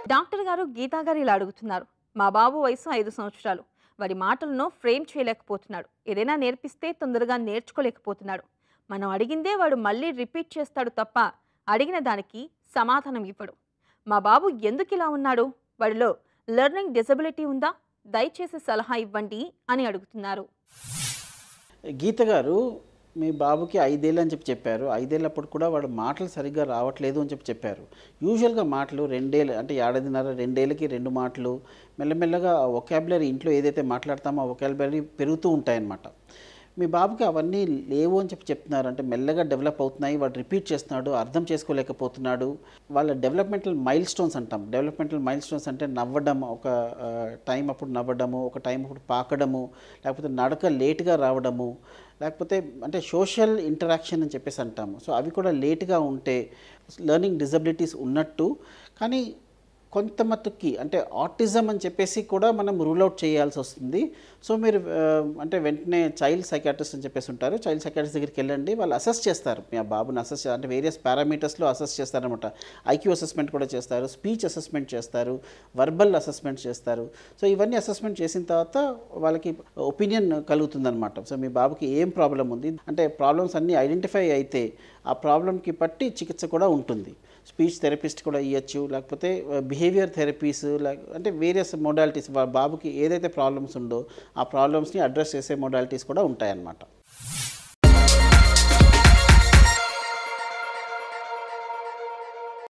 doctor గారు గీతా గారు ఇలా అడుగుతున్నారు మా బాబు వయసు ఐదు సంవత్సరాలు వాడి మాటలను ఫ్రేమ్ చేయలేకపోతున్నాడు ఏదైనా నేర్పిస్తే తొందరగా నేర్చుకోలేకపోతున్నాడు మనం అడిగిందే వాడు మళ్ళీ రిపీట్ చేస్తాడు తప్ప అడిగిన దానికి సమాధానం ఇవ్వడు మా బాబు ఎందుకు ఇలా ఉన్నాడు వాడిలో లెర్నింగ్ డిజబిలిటీ ఉందా దయచేసి సలహా ఇవ్వండి అని అడుగుతున్నారు గీత గారు మీ బాబుకి ఐదేళ్ళు అని చెప్పి చెప్పారు ఐదేళ్ళప్పుడు కూడా వాడు మాటలు సరిగ్గా రావట్లేదు అని చెప్పి చెప్పారు యూజువల్గా మాటలు రెండేళ్ళు అంటే ఏడాదిన్నర రెండేళ్ళకి రెండు మాటలు మెల్లమెల్లగా ఒకాబులరీ ఇంట్లో ఏదైతే మాట్లాడతామో ఆ ఒకాబులరీ పెరుగుతూ ఉంటాయన్నమాట మీ బాబుకి అవన్నీ లేవు అని చెప్పి చెప్తున్నారు అంటే మెల్లగా డెవలప్ అవుతున్నాయి వాడు రిపీట్ చేస్తున్నాడు అర్థం చేసుకోలేకపోతున్నాడు వాళ్ళ డెవలప్మెంటల్ మైల్ స్టోన్స్ అంటాం డెవలప్మెంటల్ మైల్ స్టోన్స్ అంటే నవ్వడం ఒక టైం అప్పుడు నవ్వడము ఒక టైం అప్పుడు పాకడము లేకపోతే నడక లేట్గా రావడము లేకపోతే అంటే సోషల్ ఇంటరాక్షన్ అని చెప్పేసి అంటాము సో అవి కూడా లేట్గా ఉంటే లెర్నింగ్ డిజబిలిటీస్ ఉన్నట్టు కానీ కొంత మట్టుకి అంటే ఆటిజం అని చెప్పేసి కూడా మనం రూల్ అవుట్ చేయాల్సి వస్తుంది సో మీరు ఆ, అంటే వెంటనే చైల్డ్ సైకాట్రిస్ట్ అని చెప్పేసి ఉంటారు చైల్డ్ సైకాట్రిస్ట్ దగ్గరికి వెళ్ళండి వాళ్ళు అసెస్ చేస్తారు మీ ఆ బాబుని అసెస్ అంటే వేరియస్ పారామీటర్స్లో అసెస్ చేస్తారనమాట ఐక్యూ అసెస్మెంట్ కూడా చేస్తారు స్పీచ్ అసెస్మెంట్ చేస్తారు వర్బల్ అసెస్మెంట్ చేస్తారు సో ఇవన్నీ అసెస్మెంట్ చేసిన తర్వాత వాళ్ళకి ఒపీనియన్ కలుగుతుందన్నమాట సో మీ బాబుకి ఏం ప్రాబ్లం ఉంది అంటే ప్రాబ్లమ్స్ అన్నీ ఐడెంటిఫై అయితే ఆ ప్రాబ్లంకి బట్టి చికిత్స కూడా ఉంటుంది స్పీచ్ థెరపిస్ట్ కూడా ఇవ్వచ్చు లేకపోతే బిహేవియర్ థెరపీస్ లేక అంటే వేరియస్ మోడాలిటీస్ బాబుకి ఏదైతే ప్రాబ్లమ్స్ ఉందో ఆ ప్రాబ్లమ్స్ని అడ్రస్ చేసే మోడాలిటీస్ కూడా ఉంటాయన్నమాట